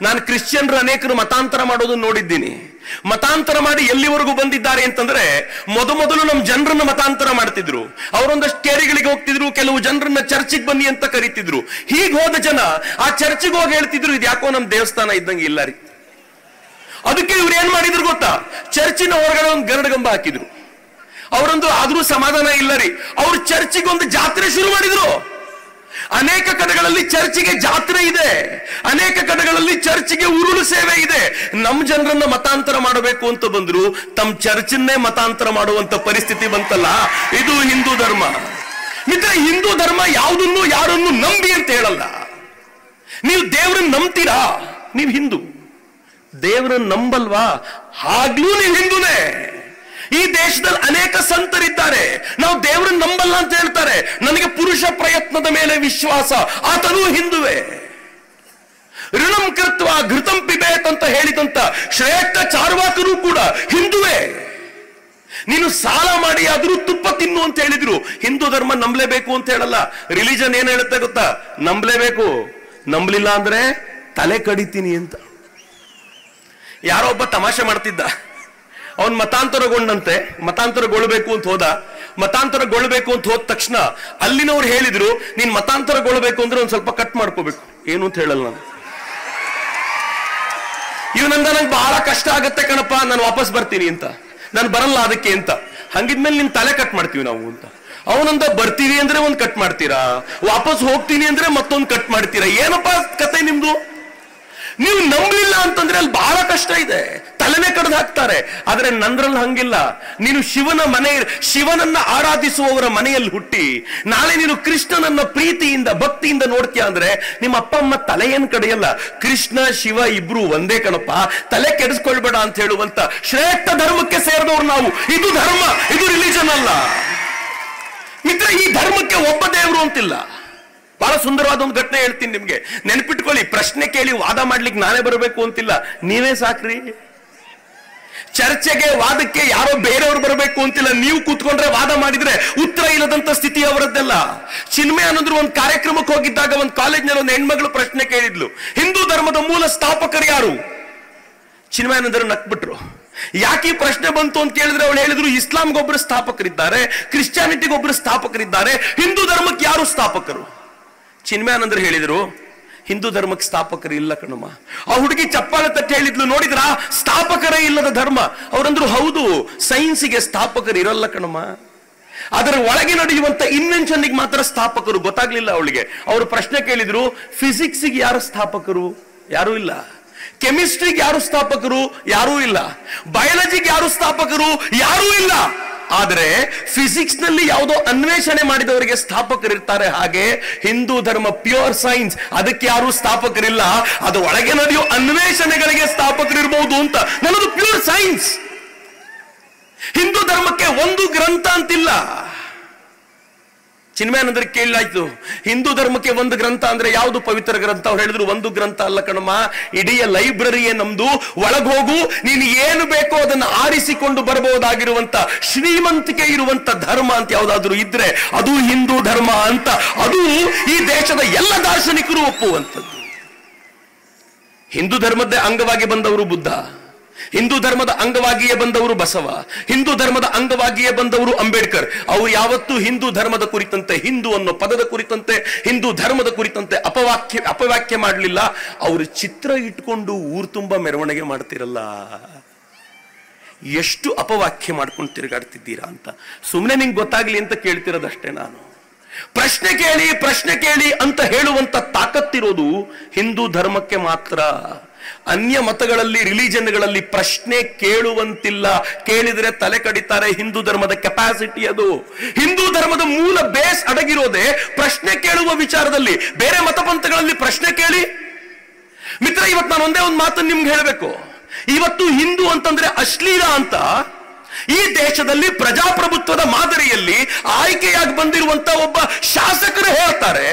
ನಾನು ಕ್ರಿಶ್ಚಿಯನ್ರು ಅನೇಕರು ಮತಾಂತರ ಮಾಡೋದನ್ನ ನೋಡಿದ್ದೀನಿ ಮತಾಂತರ ಮಾಡಿ ಎಲ್ಲಿವರೆಗೂ ಬಂದಿದ್ದಾರೆ ಅಂತಂದ್ರೆ ಮೊದಮೊದಲು ನಮ್ಮ ಜನರನ್ನ ಮತಾಂತರ ಮಾಡ್ತಿದ್ರು ಅವರೊಂದಷ್ಟು ಕೇರಿಗಳಿಗೆ ಹೋಗ್ತಿದ್ರು ಕೆಲವು ಜನರನ್ನ ಚರ್ಚಿಗೆ ಬನ್ನಿ ಅಂತ ಕರೀತಿದ್ರು ಹೀಗೆ ಹೋದ ಜನ ಆ ಚರ್ಚಿಗೆ ಹೋಗಿ ಹೇಳ್ತಿದ್ರು ಇದು ಯಾಕೋ ನಮ್ಮ ದೇವಸ್ಥಾನ ಇದ್ದಂಗೆ ಇಲ್ಲ ರೀ ಅದಕ್ಕೆ ಇವ್ರು ಏನ್ ಮಾಡಿದ್ರು ಗೊತ್ತಾ ಚರ್ಚಿನ ಹೊರಗಡೆ ಒಂದು ಗರಡಗಂಬ ಹಾಕಿದ್ರು ಅವರೊಂದು ಆದ್ರೂ ಸಮಾಧಾನ ಇಲ್ಲ ರೀ ಅವ್ರು ಚರ್ಚಿಗೆ ಒಂದು ಜಾತ್ರೆ ಶುರು ಮಾಡಿದ್ರು ಅನೇಕ ಕಡೆಗಳಲ್ಲಿ ಚರ್ಚಿಗೆ ಜಾತ್ರೆ ಇದೆ ಅನೇಕ ಕಡೆಗಳಲ್ಲಿ ಚರ್ಚಿಗೆ ಉರುಳು ಸೇವೆ ಇದೆ ನಮ್ಮ ಜನರನ್ನ ಮತಾಂತರ ಮಾಡಬೇಕು ಅಂತ ಬಂದ್ರು ತಮ್ಮ ಚರ್ಚನ್ನೇ ಮತಾಂತರ ಮಾಡುವಂತ ಪರಿಸ್ಥಿತಿ ಬಂತಲ್ಲ ಇದು ಹಿಂದೂ ಧರ್ಮ ಮಿತ್ರ ಹಿಂದೂ ಧರ್ಮ ಯಾವುದನ್ನು ಯಾರನ್ನು ನಂಬಿ ಅಂತ ಹೇಳಲ್ಲ ನೀವು ದೇವ್ರನ್ನ ನಂಬ್ತೀರಾ ನೀವು ಹಿಂದೂ ದೇವರನ್ನ ನಂಬಲ್ವಾ ಆಗ್ಲೂ ನೀವು ಹಿಂದೂನೇ ಈ ದೇಶದಲ್ಲಿ ಅನೇಕ ಸಂತರಿದ್ದಾರೆ ನಾವು ದೇವರನ್ನ ನಂಬಲ್ಲ ಅಂತ ಹೇಳ್ತಾರೆ ನನಗೆ ಪುರುಷ ಪ್ರಯತ್ನದ ಮೇಲೆ ವಿಶ್ವಾಸ ಆತನೂ ಹಿಂದುವೆ ಋಣಂ ಕೃತ್ವ ಘೃತಂ ಪಿಬೇತ್ ಅಂತ ಹೇಳಿದಂತ ಶ್ರೇಷ್ಠ ಚಾರ್ವಾಕರು ಕೂಡ ಹಿಂದುವೆ ನೀನು ಸಾಲ ಮಾಡಿ ಆದ್ರೂ ತುಪ್ಪ ತಿನ್ನು ಅಂತ ಹೇಳಿದ್ರು ಹಿಂದೂ ಧರ್ಮ ನಂಬಲೇಬೇಕು ಅಂತ ಹೇಳಲ್ಲ ರಿಲಿಜನ್ ಏನ್ ಹೇಳುತ್ತೆ ಗೊತ್ತಾ ನಂಬಲೇಬೇಕು ನಂಬಲಿಲ್ಲ ಅಂದ್ರೆ ತಲೆ ಕಡಿತೀನಿ ಅಂತ ಯಾರೋ ಒಬ್ಬ ತಮಾಷೆ ಮಾಡ್ತಿದ್ದ ಅವನ್ ಮತಾಂತರಗೊಂಡಂತೆ ಮತಾಂತರಗೊಳ್ಬೇಕು ಅಂತ ಹೋದ ಮತಾಂತರಗೊಳ್ಬೇಕು ಅಂತ ಹೋದ ತಕ್ಷಣ ಅಲ್ಲಿನವ್ರು ಹೇಳಿದ್ರು ನೀನ್ ಮತಾಂತರಗೊಳ್ಬೇಕು ಅಂದ್ರೆ ಒಂದ್ ಸ್ವಲ್ಪ ಕಟ್ ಮಾಡ್ಕೋಬೇಕು ಏನು ಅಂತ ಹೇಳಲ್ಲ ನಾನು ಇವನಂದ ನಂಗೆ ಬಹಳ ಕಷ್ಟ ಆಗತ್ತೆ ಕಣಪ್ಪ ನಾನು ವಾಪಸ್ ಬರ್ತೀನಿ ಅಂತ ನಾನು ಬರಲ್ಲ ಅದಕ್ಕೆ ಅಂತ ಹಂಗಿದ್ಮೇಲೆ ನಿನ್ ತಲೆ ಕಟ್ ಮಾಡ್ತೀವಿ ನಾವು ಅಂತ ಅವನಂದ ಬರ್ತೀವಿ ಅಂದ್ರೆ ಒಂದ್ ಕಟ್ ಮಾಡ್ತೀರಾ ವಾಪಸ್ ಹೋಗ್ತೀನಿ ಅಂದ್ರೆ ಮತ್ತೊಂದ್ ಕಟ್ ಮಾಡ್ತೀರಾ ಏನಪ್ಪ ಕತೆ ನಿಮ್ದು ನೀವು ನಂಬಲಿಲ್ಲ ಅಂತಂದ್ರೆ ಅಲ್ಲಿ ಬಹಳ ಕಷ್ಟ ಇದೆ ತಲೆನೇ ಕಡ್ದು ಹಾಕ್ತಾರೆ ಆದ್ರೆ ನಂದ್ರಲ್ಲಿ ಹಂಗಿಲ್ಲ ನೀನು ಶಿವನ ಮನೆ ಶಿವನನ್ನ ಆರಾಧಿಸುವವರ ಮನೆಯಲ್ಲಿ ಹುಟ್ಟಿ ನಾಳೆ ನೀನು ಕೃಷ್ಣನನ್ನ ಪ್ರೀತಿಯಿಂದ ಭಕ್ತಿಯಿಂದ ನೋಡ್ತೀಯ ಅಂದ್ರೆ ನಿಮ್ಮ ಅಪ್ಪ ಅಮ್ಮ ತಲೆ ಏನ್ ಕಡೆಯಲ್ಲ ಕೃಷ್ಣ ಶಿವ ಇಬ್ರು ಒಂದೇ ಕಣಪ್ಪ ತಲೆ ಕೆಡಿಸ್ಕೊಳ್ಬೇಡ ಅಂತ ಹೇಳುವಂತ ಶ್ರೇಷ್ಠ ಧರ್ಮಕ್ಕೆ ಸೇರಿದವ್ರು ನಾವು ಇದು ಧರ್ಮ ಇದು ರಿಲಿಜನ್ ಅಲ್ಲ ಮಿತ್ರ ಈ ಧರ್ಮಕ್ಕೆ ಒಬ್ಬ ದೇವರು ಅಂತಿಲ್ಲ ಬಹಳ ಸುಂದರವಾದ ಒಂದು ಘಟನೆ ಹೇಳ್ತೀನಿ ನಿಮ್ಗೆ ನೆನಪಿಟ್ಕೊಳ್ಳಿ ಪ್ರಶ್ನೆ ಕೇಳಿ ವಾದ ಮಾಡ್ಲಿಕ್ಕೆ ನಾನೇ ಬರಬೇಕು ಅಂತಿಲ್ಲ ನೀವೇ ಸಾಕ್ರಿ ಚರ್ಚೆಗೆ ವಾದಕ್ಕೆ ಯಾರೋ ಬೇರೆಯವರು ಬರಬೇಕು ಅಂತಿಲ್ಲ ನೀವು ಕೂತ್ಕೊಂಡ್ರೆ ವಾದ ಮಾಡಿದ್ರೆ ಉತ್ತರ ಇಲ್ಲದಂತ ಸ್ಥಿತಿ ಅವರದ್ದೆಲ್ಲ ಚಿನ್ಮಯ ಅನ್ನೋದ್ರು ಒಂದು ಕಾರ್ಯಕ್ರಮಕ್ಕೆ ಹೋಗಿದ್ದಾಗ ಒಂದು ಕಾಲೇಜ್ನಲ್ಲಿ ಒಂದು ಹೆಣ್ಮಗಳು ಪ್ರಶ್ನೆ ಕೇಳಿದ್ಲು ಹಿಂದೂ ಧರ್ಮದ ಮೂಲ ಸ್ಥಾಪಕರು ಯಾರು ಚಿನ್ಮಯಾನಂದರು ನಕ್ಬಿಟ್ರು ಯಾಕೆ ಈ ಪ್ರಶ್ನೆ ಬಂತು ಅಂತ ಕೇಳಿದ್ರೆ ಅವಳು ಹೇಳಿದ್ರು ಇಸ್ಲಾಂಗೊಬ್ಬರು ಸ್ಥಾಪಕರಿದ್ದಾರೆ ಕ್ರಿಶ್ಚಿಯಾನಿಟಿಗೊಬ್ಬರು ಸ್ಥಾಪಕರಿದ್ದಾರೆ ಹಿಂದೂ ಧರ್ಮಕ್ಕೆ ಯಾರು ಸ್ಥಾಪಕರು ಚಿನ್ಮಯಾನಂದರು ಹೇಳಿದ್ರು ಹಿಂದೂ ಧರ್ಮಕ್ಕೆ ಸ್ಥಾಪಕರು ಇಲ್ಲ ಕಣಮ್ಮ ಆ ಹುಡುಗಿ ಚಪ್ಪಾಳೆ ತಟ್ಟಿ ಹೇಳಿದ್ಲು ನೋಡಿದ್ರ ಸ್ಥಾಪಕರೇ ಇಲ್ಲದ ಧರ್ಮ ಅವರಂದ್ರು ಹೌದು ಸೈನ್ಸಿಗೆ ಸ್ಥಾಪಕರು ಇರಲ್ಲ ಕಣಮ್ಮ ಅದರ ಒಳಗೆ ನಡೆಯುವಂತ ಇನ್ವೆನ್ಷನ್ಗೆ ಮಾತ್ರ ಸ್ಥಾಪಕರು ಗೊತ್ತಾಗ್ಲಿಲ್ಲ ಅವಳಿಗೆ ಅವರು ಪ್ರಶ್ನೆ ಕೇಳಿದ್ರು ಫಿಸಿಕ್ಸ್ಗೆ ಯಾರು ಸ್ಥಾಪಕರು ಯಾರೂ ಇಲ್ಲ ಕೆಮಿಸ್ಟ್ರಿಗೆ ಯಾರು ಸ್ಥಾಪಕರು ಯಾರೂ ಇಲ್ಲ ಬಯಾಲಜಿಗೆ ಯಾರು ಸ್ಥಾಪಕರು ಯಾರೂ ಇಲ್ಲ ಆದರೆ ಫಿಸಿಕ್ಸ್ ನಲ್ಲಿ ಯಾವುದೋ ಅನ್ವೇಷಣೆ ಮಾಡಿದವರಿಗೆ ಸ್ಥಾಪಕರಿರ್ತಾರೆ ಹಾಗೆ ಹಿಂದೂ ಧರ್ಮ ಪ್ಯೂರ್ ಸೈನ್ಸ್ ಅದಕ್ಕೆ ಯಾರು ಸ್ಥಾಪಕರಿಲ್ಲ ಅದು ಒಳಗೆ ನಡೆಯೋ ಅನ್ವೇಷಣೆಗಳಿಗೆ ಸ್ಥಾಪಕರಿರ್ಬಹುದು ಅಂತ ನನ್ನದು ಪ್ಯೂರ್ ಸೈನ್ಸ್ ಹಿಂದೂ ಧರ್ಮಕ್ಕೆ ಒಂದು ಗ್ರಂಥ ಅಂತಿಲ್ಲ ಚಿನ್ಮಯಾನಂದರ್ ಕೇಳಲಾಯ್ತು ಹಿಂದೂ ಧರ್ಮಕ್ಕೆ ಒಂದು ಗ್ರಂಥ ಅಂದ್ರೆ ಯಾವುದು ಪವಿತ್ರ ಗ್ರಂಥ ಅವ್ರು ಹೇಳಿದ್ರು ಒಂದು ಗ್ರಂಥ ಅಲ್ಲ ಕಣಮ್ಮ ಇಡೀ ಲೈಬ್ರರಿಯೇ ನಮ್ದು ಒಳಗ್ ಹೋಗು ನೀನು ಏನು ಬೇಕೋ ಅದನ್ನು ಆರಿಸಿಕೊಂಡು ಬರಬಹುದಾಗಿರುವಂತ ಶ್ರೀಮಂತಿಕೆ ಇರುವಂತ ಧರ್ಮ ಅಂತ ಯಾವ್ದಾದ್ರು ಇದ್ರೆ ಅದು ಹಿಂದೂ ಧರ್ಮ ಅಂತ ಅದು ಈ ದೇಶದ ಎಲ್ಲ ದಾರ್ಶನಿಕರು ಒಪ್ಪುವಂಥದ್ದು ಹಿಂದೂ ಧರ್ಮದ್ದೇ ಅಂಗವಾಗಿ ಬಂದವರು ಬುದ್ಧ ಹಿಂದೂ ಧರ್ಮದ ಅಂಗವಾಗಿಯೇ ಬಂದವರು ಬಸವ ಹಿಂದೂ ಧರ್ಮದ ಅಂಗವಾಗಿಯೇ ಬಂದವರು ಅಂಬೇಡ್ಕರ್ ಅವರು ಯಾವತ್ತೂ ಹಿಂದೂ ಧರ್ಮದ ಕುರಿತಂತೆ ಹಿಂದೂ ಅನ್ನೋ ಪದದ ಕುರಿತಂತೆ ಹಿಂದೂ ಧರ್ಮದ ಕುರಿತಂತೆ ಅಪವಾಕ್ಯ ಅಪವ್ಯಾಖ್ಯೆ ಮಾಡಲಿಲ್ಲ ಅವರು ಚಿತ್ರ ಇಟ್ಕೊಂಡು ಊರ್ ತುಂಬ ಮೆರವಣಿಗೆ ಮಾಡ್ತಿರಲ್ಲ ಎಷ್ಟು ಅಪವಾಕ್ಯ ಮಾಡ್ಕೊಂಡು ತಿರುಗಾಡ್ತಿದ್ದೀರಾ ಅಂತ ಸುಮ್ಮನೆ ನಿಂಗೆ ಗೊತ್ತಾಗ್ಲಿ ಅಂತ ಕೇಳ್ತಿರೋದಷ್ಟೇ ನಾನು ಪ್ರಶ್ನೆ ಕೇಳಿ ಪ್ರಶ್ನೆ ಕೇಳಿ ಅಂತ ಹೇಳುವಂತ ತಾಕತ್ತಿರೋದು ಹಿಂದೂ ಧರ್ಮಕ್ಕೆ ಮಾತ್ರ ಅನ್ಯ ಮತಗಳಲ್ಲಿ ರಿಲಿಜನ್ಗಳಲ್ಲಿ ಪ್ರಶ್ನೆ ಕೇಳುವಂತಿಲ್ಲ ಕೇಳಿದ್ರೆ ತಲೆ ಕಡಿತಾರೆ ಹಿಂದೂ ಧರ್ಮದ ಕೆಪಾಸಿಟಿ ಅದು ಹಿಂದೂ ಧರ್ಮದ ಮೂಲ ಬೇಸ್ ಅಡಗಿರೋದೇ ಪ್ರಶ್ನೆ ಕೇಳುವ ವಿಚಾರದಲ್ಲಿ ಬೇರೆ ಮತಪಂಥಗಳಲ್ಲಿ ಪ್ರಶ್ನೆ ಕೇಳಿ ಮಿತ್ರ ಇವತ್ತು ನಾನು ಒಂದೇ ಒಂದು ಮಾತನ್ನು ನಿಮ್ಗೆ ಹೇಳಬೇಕು ಇವತ್ತು ಹಿಂದೂ ಅಂತಂದ್ರೆ ಅಶ್ಲೀಲ ಅಂತ ಈ ದೇಶದಲ್ಲಿ ಪ್ರಜಾಪ್ರಭುತ್ವದ ಮಾದರಿಯಲ್ಲಿ ಆಯ್ಕೆಯಾಗಿ ಬಂದಿರುವಂತ ಒಬ್ಬ ಶಾಸಕರು ಹೇಳ್ತಾರೆ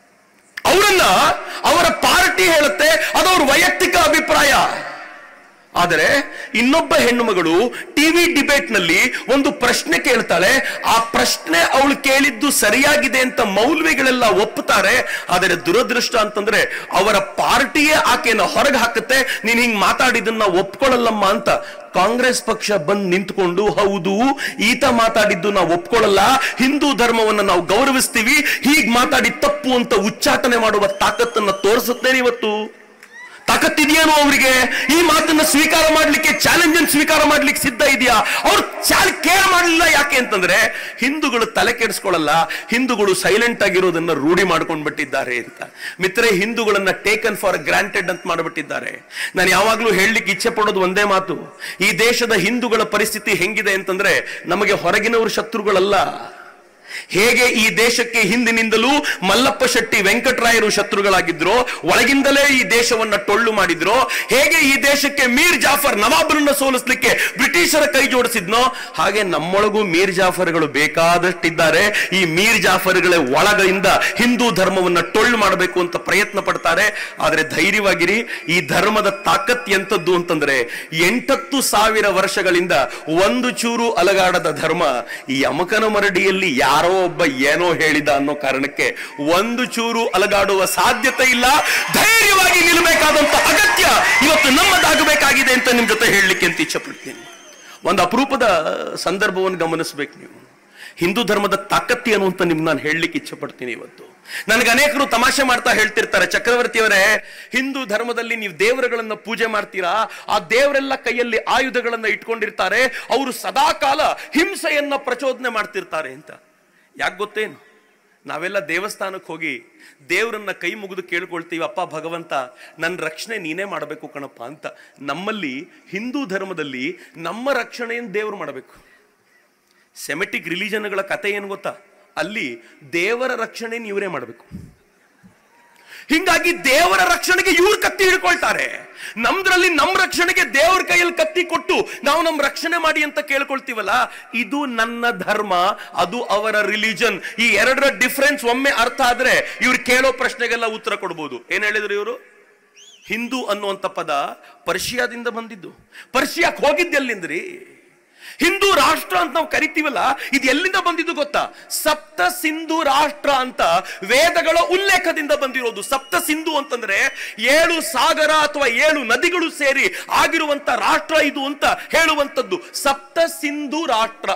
ಅವರನ್ನ ಅವರ ಪಾರ್ಟಿ ಹೇಳುತ್ತೆ ಅದು ಅವ್ರ ವೈಯಕ್ತಿಕ ಅಭಿಪ್ರಾಯ ಆದರೆ ಇನ್ನೊಬ್ಬ ಹೆಣ್ಣು ಮಗಳು ಟಿವಿ ಡಿಬೇಟ್ ನಲ್ಲಿ ಒಂದು ಪ್ರಶ್ನೆ ಕೇಳ್ತಾಳೆ ಆ ಪ್ರಶ್ನೆ ಅವಳು ಕೇಳಿದ್ದು ಸರಿಯಾಗಿದೆ ಅಂತ ಮೌಲ್ವಿಗಳೆಲ್ಲ ಒಪ್ಪುತ್ತಾರೆ ಆದರೆ ದುರದೃಷ್ಟ ಅಂತಂದ್ರೆ ಅವರ ಪಾರ್ಟಿಯೇ ಆಕೆಯನ್ನು ಹೊರಗೆ ಹಾಕುತ್ತೆ ನೀನ್ ಹಿಂಗ್ ಮಾತಾಡಿದನ್ನ ಒಪ್ಕೊಳ್ಳಲ್ಲಮ್ಮ ಅಂತ ಕಾಂಗ್ರೆಸ್ ಪಕ್ಷ ಬಂದ್ ನಿಂತ್ಕೊಂಡು ಹೌದು ಈತ ಮಾತಾಡಿದ್ದು ನಾವು ಒಪ್ಕೊಳ್ಳಲ್ಲ ಹಿಂದೂ ಧರ್ಮವನ್ನ ನಾವು ಗೌರವಿಸ್ತೀವಿ ಹೀಗ್ ಮಾತಾಡಿ ತಪ್ಪು ಅಂತ ಉಚ್ಚಾಟನೆ ಮಾಡುವ ತಾಕತ್ತನ್ನ ತೋರಿಸುತ್ತೇನೆ ಇವತ್ತು ತಾಕತ್ತಿದೆಯೇನೋ ಅವರಿಗೆ ಈ ಮಾತನ್ನ ಸ್ವೀಕಾರ ಮಾಡ್ಲಿಕ್ಕೆ ಚಾಲೆಂಜ್ ಅನ್ನು ಸ್ವೀಕಾರ ಮಾಡ್ಲಿಕ್ಕೆ ಸಿದ್ಧ ಇದೆಯಾ ಅವ್ರು ಚಾಲ್ ಕೇರ್ ಮಾಡಲಿಲ್ಲ ಯಾಕೆ ಅಂತಂದ್ರೆ ಹಿಂದೂಗಳು ತಲೆ ಕೆಡಿಸ್ಕೊಳ್ಳಲ್ಲ ಹಿಂದೂಗಳು ಸೈಲೆಂಟ್ ಆಗಿರೋದನ್ನ ರೂಢಿ ಮಾಡ್ಕೊಂಡ್ ಬಿಟ್ಟಿದ್ದಾರೆ ಅಂತ ಮಿತ್ರೆ ಹಿಂದೂಗಳನ್ನ ಟೇಕನ್ ಫಾರ್ ಗ್ರಾಂಟೆಡ್ ಅಂತ ಮಾಡಿಬಿಟ್ಟಿದ್ದಾರೆ ನಾನು ಯಾವಾಗ್ಲೂ ಹೇಳಲಿಕ್ಕೆ ಇಚ್ಛೆ ಪಡೋದು ಒಂದೇ ಮಾತು ಈ ದೇಶದ ಹಿಂದೂಗಳ ಪರಿಸ್ಥಿತಿ ಹೆಂಗಿದೆ ಅಂತಂದ್ರೆ ನಮಗೆ ಹೊರಗಿನವರು ಶತ್ರುಗಳಲ್ಲ ಹೇಗೆ ಈ ದೇಶಕ್ಕೆ ಹಿಂದಿನಿಂದಲೂ ಮಲ್ಲಪ್ಪ ಶೆಟ್ಟಿ ವೆಂಕಟರಾಯರು ಶತ್ರುಗಳಾಗಿದ್ರು ಒಳಗಿಂದಲೇ ಈ ದೇಶವನ್ನ ಟೊಳ್ಳು ಮಾಡಿದ್ರು ಹೇಗೆ ಈ ದೇಶಕ್ಕೆ ಮೀರ್ ಜಾಫರ್ ನವಾಬರನ್ನ ಸೋಲಿಸ್ಲಿಕ್ಕೆ ಬ್ರಿಟಿಷರ ಕೈ ಜೋಡಿಸಿದ್ನೋ ಹಾಗೆ ನಮ್ಮೊಳಗೂ ಮೀರ್ ಜಾಫರ್ಗಳು ಬೇಕಾದಷ್ಟಿದ್ದಾರೆ ಈ ಮೀರ್ ಜಾಫರ್ಗಳೇ ಒಳಗಿಂದ ಹಿಂದೂ ಧರ್ಮವನ್ನ ಟೊಳ್ಳು ಮಾಡಬೇಕು ಅಂತ ಪ್ರಯತ್ನ ಪಡ್ತಾರೆ ಆದ್ರೆ ಧೈರ್ಯವಾಗಿರಿ ಈ ಧರ್ಮದ ತಾಕತ್ ಎಂತದ್ದು ಅಂತಂದ್ರೆ ಎಂಟತ್ತು ಸಾವಿರ ವರ್ಷಗಳಿಂದ ಒಂದು ಚೂರು ಅಲಗಾಡದ ಧರ್ಮ ಈ ಯಮಕನ ಮರಡಿಯಲ್ಲಿ ಯಾರೋ ಒಬ್ಬ ಏನೋ ಹೇಳಿದ ಅನ್ನೋ ಕಾರಣಕ್ಕೆ ಒಂದು ಚೂರು ಅಲಗಾಡುವ ಸಾಧ್ಯತೆ ಇಲ್ಲ ಧೈರ್ಯವಾಗಿ ನಿಲ್ಲಬೇಕಾದಂತ ಅಗತ್ಯ ಇವತ್ತು ನಮ್ಮದಾಗಬೇಕಾಗಿದೆ ಅಂತ ನಿಮ್ ಜೊತೆ ಹೇಳಲಿಕ್ಕೆ ಅಂತ ಇಚ್ಛೆ ಪಡ್ತೀನಿ ಒಂದು ಅಪರೂಪದ ಸಂದರ್ಭವನ್ನು ಗಮನಿಸಬೇಕು ನೀವು ಹಿಂದೂ ಧರ್ಮದ ತಾಕತ್ತಿ ಏನು ಅಂತ ನಿಮ್ಗೆ ನಾನು ಹೇಳಲಿಕ್ಕೆ ಇಚ್ಛೆ ಪಡ್ತೀನಿ ಇವತ್ತು ನನಗೆ ಅನೇಕರು ತಮಾಷೆ ಮಾಡ್ತಾ ಹೇಳ್ತಿರ್ತಾರೆ ಚಕ್ರವರ್ತಿಯವರೇ ಹಿಂದೂ ಧರ್ಮದಲ್ಲಿ ನೀವು ದೇವರುಗಳನ್ನ ಪೂಜೆ ಮಾಡ್ತೀರಾ ಆ ದೇವರೆಲ್ಲ ಕೈಯಲ್ಲಿ ಆಯುಧಗಳನ್ನ ಇಟ್ಕೊಂಡಿರ್ತಾರೆ ಅವರು ಸದಾಕಾಲ ಹಿಂಸೆಯನ್ನ ಪ್ರಚೋದನೆ ಮಾಡ್ತಿರ್ತಾರೆ ಅಂತ ಯಾಕೆ ಗೊತ್ತೇನು ನಾವೆಲ್ಲ ದೇವಸ್ಥಾನಕ್ಕೆ ಹೋಗಿ ದೇವರನ್ನ ಕೈ ಮುಗಿದು ಕೇಳ್ಕೊಳ್ತೀವಿ ಅಪ್ಪ ಭಗವಂತ ನನ್ನ ರಕ್ಷಣೆ ನೀನೇ ಮಾಡಬೇಕು ಕಣಪ್ಪ ಅಂತ ನಮ್ಮಲ್ಲಿ ಹಿಂದೂ ಧರ್ಮದಲ್ಲಿ ನಮ್ಮ ರಕ್ಷಣೆಯನ್ನು ದೇವರು ಮಾಡಬೇಕು ಸೆಮೆಟಿಕ್ ರಿಲಿಜನ್ಗಳ ಕತೆ ಏನು ಗೊತ್ತಾ ಅಲ್ಲಿ ದೇವರ ರಕ್ಷಣೆ ಇವರೇ ಮಾಡಬೇಕು ಹಿಂಗಾಗಿ ದೇವರ ರಕ್ಷಣೆಗೆ ಇವ್ರು ಕತ್ತಿ ಹಿಡ್ಕೊಳ್ತಾರೆ ನಮ್ದ್ರಲ್ಲಿ ನಮ್ಮ ರಕ್ಷಣೆಗೆ ದೇವರ ಕೈಯಲ್ಲಿ ಕತ್ತಿ ಕೊಟ್ಟು ನಾವು ನಮ್ಮ ರಕ್ಷಣೆ ಮಾಡಿ ಅಂತ ಕೇಳ್ಕೊಳ್ತೀವಲ್ಲ ಇದು ನನ್ನ ಧರ್ಮ ಅದು ಅವರ ರಿಲಿಜನ್ ಈ ಎರಡರ ಡಿಫ್ರೆನ್ಸ್ ಒಮ್ಮೆ ಅರ್ಥ ಆದ್ರೆ ಇವ್ರು ಕೇಳೋ ಪ್ರಶ್ನೆಗೆಲ್ಲ ಉತ್ತರ ಕೊಡ್ಬೋದು ಏನ್ ಹೇಳಿದ್ರು ಇವರು ಹಿಂದೂ ಅನ್ನುವಂಥ ಪದ ಪರ್ಷಿಯಾದಿಂದ ಬಂದಿದ್ದು ಪರ್ಷಿಯಾಕ್ ಹೋಗಿದ್ದೆಲ್ಲಿಂದ್ರಿ ಹಿಂದೂ ರಾಷ್ಟ್ರ ಅಂತ ನಾವು ಕರಿತೀವಲ್ಲ ಇದು ಎಲ್ಲಿಂದ ಬಂದಿದ್ದು ಗೊತ್ತಾ ಸಪ್ತ ಸಿಂಧು ರಾಷ್ಟ್ರ ಅಂತ ವೇದಗಳ ಉಲ್ಲೇಖದಿಂದ ಬಂದಿರೋದು ಸಪ್ತ ಸಿಂಧು ಅಂತಂದ್ರೆ ಏಳು ಸಾಗರ ಅಥವಾ ಏಳು ನದಿಗಳು ಸೇರಿ ಆಗಿರುವಂತ ರಾಷ್ಟ್ರ ಇದು ಅಂತ ಹೇಳುವಂತದ್ದು ಸಪ್ತ ಸಿಂಧು ರಾಷ್ಟ್ರ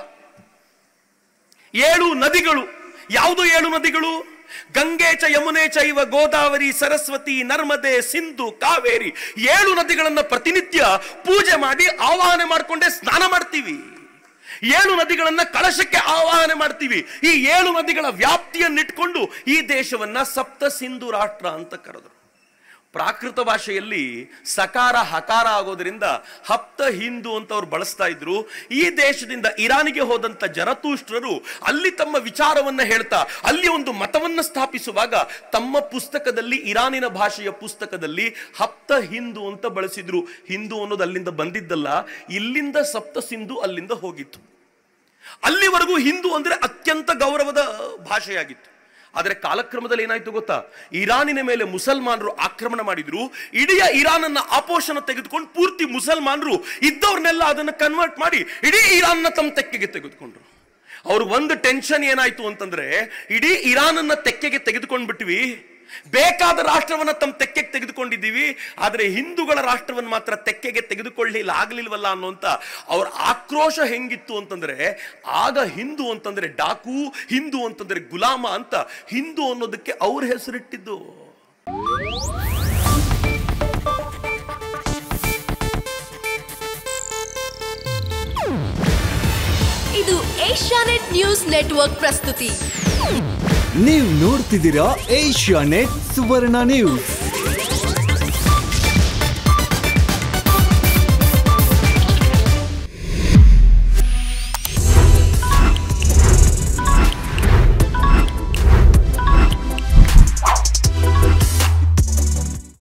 ಏಳು ನದಿಗಳು ಯಾವುದು ಏಳು ನದಿಗಳು ಗಂಗೆ ಚ ಯಮುನೆ ಚೈವ ಗೋದಾವರಿ ಸರಸ್ವತಿ ನರ್ಮದೆ ಸಿಂಧು ಕಾವೇರಿ ಏಳು ನದಿಗಳನ್ನ ಪ್ರತಿನಿತ್ಯ ಪೂಜೆ ಮಾಡಿ ಆವಾಹನೆ ಮಾಡಿಕೊಂಡೇ ಸ್ನಾನ ಮಾಡ್ತೀವಿ ಏಳು ನದಿಗಳನ್ನ ಕಳಶಕ್ಕೆ ಆವಾಹನೆ ಮಾಡ್ತೀವಿ ಈ ಏಳು ನದಿಗಳ ವ್ಯಾಪ್ತಿಯನ್ನಿಟ್ಕೊಂಡು ಈ ದೇಶವನ್ನ ಸಪ್ತ ಸಿಂಧು ರಾಷ್ಟ್ರ ಅಂತ ಕರೆದರು ಪ್ರಾಕೃತ ಭಾಷೆಯಲ್ಲಿ ಸಕಾರ ಹಕಾರ ಆಗೋದ್ರಿಂದ ಹಪ್ತ ಹಿಂದೂ ಅಂತ ಅವ್ರು ಬಳಸ್ತಾ ಇದ್ರು ಈ ದೇಶದಿಂದ ಇರಾನಿಗೆ ಹೋದಂತ ಜರತೂಷ್ಟ್ರರು ಅಲ್ಲಿ ತಮ್ಮ ವಿಚಾರವನ್ನ ಹೇಳ್ತಾ ಅಲ್ಲಿ ಒಂದು ಮತವನ್ನ ಸ್ಥಾಪಿಸುವಾಗ ತಮ್ಮ ಪುಸ್ತಕದಲ್ಲಿ ಇರಾನಿನ ಭಾಷೆಯ ಪುಸ್ತಕದಲ್ಲಿ ಹಪ್ತ ಹಿಂದೂ ಅಂತ ಬಳಸಿದ್ರು ಹಿಂದೂ ಅನ್ನೋದು ಅಲ್ಲಿಂದ ಬಂದಿದ್ದಲ್ಲ ಇಲ್ಲಿಂದ ಸಪ್ತ ಸಿಂಧು ಅಲ್ಲಿಂದ ಹೋಗಿತ್ತು ಅಲ್ಲಿವರೆಗೂ ಹಿಂದೂ ಅಂದ್ರೆ ಅತ್ಯಂತ ಗೌರವದ ಭಾಷೆಯಾಗಿತ್ತು ಆದರೆ ಕಾಲಕ್ರಮದಲ್ಲಿ ಏನಾಯ್ತು ಗೊತ್ತಾ ಇರಾನಿನ ಮೇಲೆ ಮುಸಲ್ಮಾನರು ಆಕ್ರಮಣ ಮಾಡಿದ್ರು ಇಡೀ ಇರಾನನ್ನ ಆಪೋಷಣ ತೆಗೆದುಕೊಂಡು ಪೂರ್ತಿ ಮುಸಲ್ಮಾನರು ಇದ್ದವ್ರನ್ನೆಲ್ಲ ಅದನ್ನು ಕನ್ವರ್ಟ್ ಮಾಡಿ ಇಡೀ ಇರಾನ್ನ ತಮ್ಮ ತೆಕ್ಕೆಗೆ ತೆಗೆದುಕೊಂಡ್ರು ಅವ್ರ ಒಂದು ಟೆನ್ಷನ್ ಏನಾಯ್ತು ಅಂತಂದ್ರೆ ಇಡೀ ಇರಾನನ್ನ ತೆಕ್ಕೆಗೆ ತೆಗೆದುಕೊಂಡು ಬಿಟ್ವಿ ಬೇಕಾದ ರಾಷ್ಟ್ರವನ್ನ ತಮ್ಮ ತೆಕ್ಕೆಗೆ ತೆಗೆದುಕೊಂಡಿದ್ದೀವಿ ಆದ್ರೆ ಹಿಂದೂಗಳ ರಾಷ್ಟ್ರವನ್ನು ಮಾತ್ರ ತೆಕ್ಕೆಗೆ ತೆಗೆದುಕೊಳ್ಳಿಲ್ಲ ಆಗ್ಲಿಲ್ವಲ್ಲ ಅನ್ನುವಂತ ಅವ್ರ ಆಕ್ರೋಶ ಹೆಂಗಿತ್ತು ಅಂತಂದ್ರೆ ಆಗ ಹಿಂದೂ ಅಂತಂದ್ರೆ ಡಾಕು ಹಿಂದೂ ಅಂತಂದ್ರೆ ಗುಲಾಮ ಅಂತ ಹಿಂದೂ ಅನ್ನೋದಕ್ಕೆ ಅವ್ರ ಹೆಸರಿಟ್ಟಿದ್ದು ಇದು ಏಷ್ಯಾನೆಟ್ ನ್ಯೂಸ್ ನೆಟ್ವರ್ಕ್ ಪ್ರಸ್ತುತಿ ನೀವು ನೋಡ್ತಿದ್ದೀರಾ ಏಷ್ಯಾ ನೆಟ್ ಸುವರ್ಣ ನ್ಯೂಸ್